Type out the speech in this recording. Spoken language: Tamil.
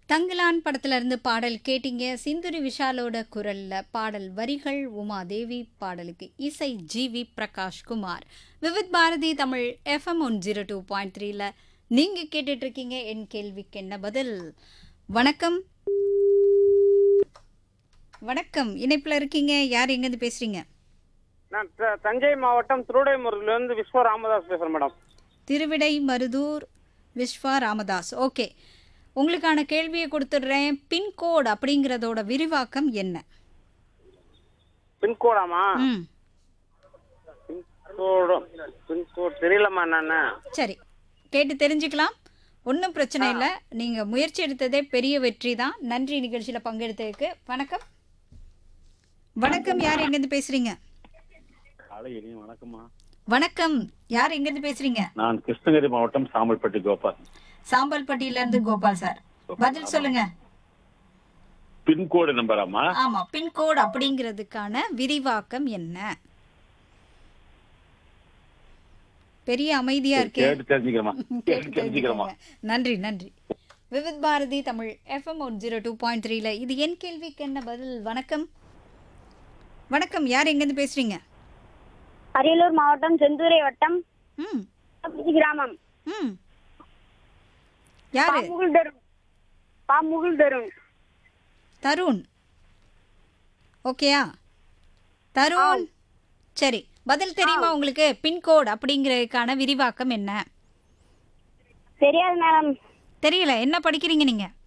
தங்கலான் படத்துல இருந்து பாடல் கேட்டீங்க சிந்துரி விஷாலோட குரல்ல பாடல் வரிகள் உமாதேவி பாடலுக்கு இசை G V Prakash Kumar Vividh Bharati Tamil F M one zero two point த்ரீல நீங்க கேட்டுட்டு இருக்கீங்க என் கேள்விக்கு என்ன பதில் வணக்கம் வணக்கம் இணைப்புல இருக்கீங்க யார் எங்கேருந்து பேசுறீங்க நான் த- தஞ்சை மாவட்டம் திருடைமுருகிலிருந்து விஸ்வ ராமதாஸ் பேசுறேன் மேடம் திருவிடை மருதூர் விஸ்வா ராமதாஸ் ஓகே உங்களுக்கான கேள்வியை கொடுத்துடுறேன் பின்கோட் அப்படிங்கிறதோட விரிவாக்கம் என்ன பின்கோடாமா ம் பின்கோடு பின்கோட் தெரியலம்மா என்னன்னு சரி கேட்டு தெரிஞ்சுக்கலாம் ஒன்றும் பிரச்சனை இல்லை நீங்கள் முயற்சி எடுத்ததே பெரிய வெற்றி தான் நன்றி நிகழ்ச்சியில் பங்கெடுத்ததுக்கு வணக்கம் வணக்கம் யார் எங்கேருந்து பேசுறீங்க காலை இனிய வணக்கம்மா வணக்கம் யார் எங்கேருந்து பேசுறீங்க நான் கிருஷ்ணகிரி மாவட்டம் சாம்பல்பட்டி கோபால் சாம்பல்பட்டியில இருந்து கோபால் சார் பதில் சொல்லுங்க பின்கோடு நம்பராமா ஆமா பின்கோட் அப்படிங்கிறதுக்கான விரிவாக்கம் என்ன பெரிய அமைதியா இருக்கே கேட்டு தெரிஞ்சுக்கிறமா கேட்டு கேட்டு தெரிஞ்சுக்கிறமா தெரிஞ்சுக்கோங்க. நன்றி நன்றி Vividh Bharati Tamil F M one zero two point த்ரீல இது என் கேள்விக்கு என்ன பதில் வணக்கம் வணக்கம் யார் எங்கேருந்து பேசுறீங்க அரியலூர் மாவட்டம் செந்தூரை வட்டம் ம் புதுச்சி கிராமம் ம் யாரு பாமுகுல் தருண் பாமுகுல் தருண் தருண் ஓகேயா தருண் சரி பதில் தெரியுமா உங்களுக்கு பின்கோட் அப்படிங்கிறதுக்கான விரிவாக்கம் என்ன தெரியாது மேடம் தெரியல என்ன படிக்கிறீங்க நீங்க